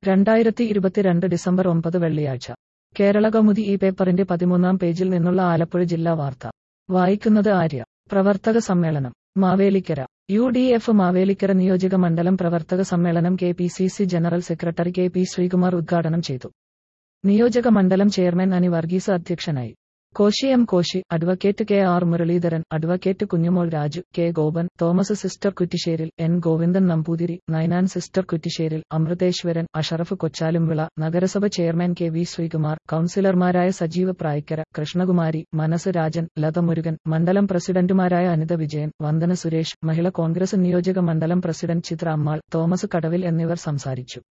രണ്ടായിരത്തി ഇരുപത്തിരണ്ട് ഡിസംബർ ഒമ്പത് വെള്ളിയാഴ്ച കേരള കൗമുദി ഈ പേപ്പറിന്റെ പതിമൂന്നാം പേജിൽ നിന്നുള്ള ആലപ്പുഴ ജില്ലാ വാർത്ത വായിക്കുന്നത് ആര്യ പ്രവർത്തക സമ്മേളനം Mavelikkara U D F Mavelikkara നിയോജക മണ്ഡലം പ്രവർത്തക സമ്മേളനം K P C C general secretary K P Sreekumar ഉദ്ഘാടനം ചെയ്തു നിയോജക മണ്ഡലം ചെയർമാൻ അനി വർഗീസ് അധ്യക്ഷനായി Koshy M Koshy advocate K R Muraleedharan advocate Kunjumol Raju K Gopan Thomas sister Kuttisseril N Govindan Namboothiri Nainan sister Kuttisseril Amritheswaran Asharaf Kochalumvila നഗരസഭ ചെയർമാൻ കെ വി ശ്രീകുമാർ കൌൺസിലർമാരായ സജീവ് പ്രായ്ക്കര കൃഷ്ണകുമാരി മനസ് രാജൻ ലത മുരുകൻ മണ്ഡലം പ്രസിഡന്റുമാരായ അനിത വിജയൻ വന്ദന സുരേഷ് മഹിള കോൺഗ്രസ് നിയോജക മണ്ഡലം പ്രസിഡന്റ് ചിത്ര അമ്മാൾ തോമസ് കടവിൽ എന്നിവർ സംസാരിച്ചു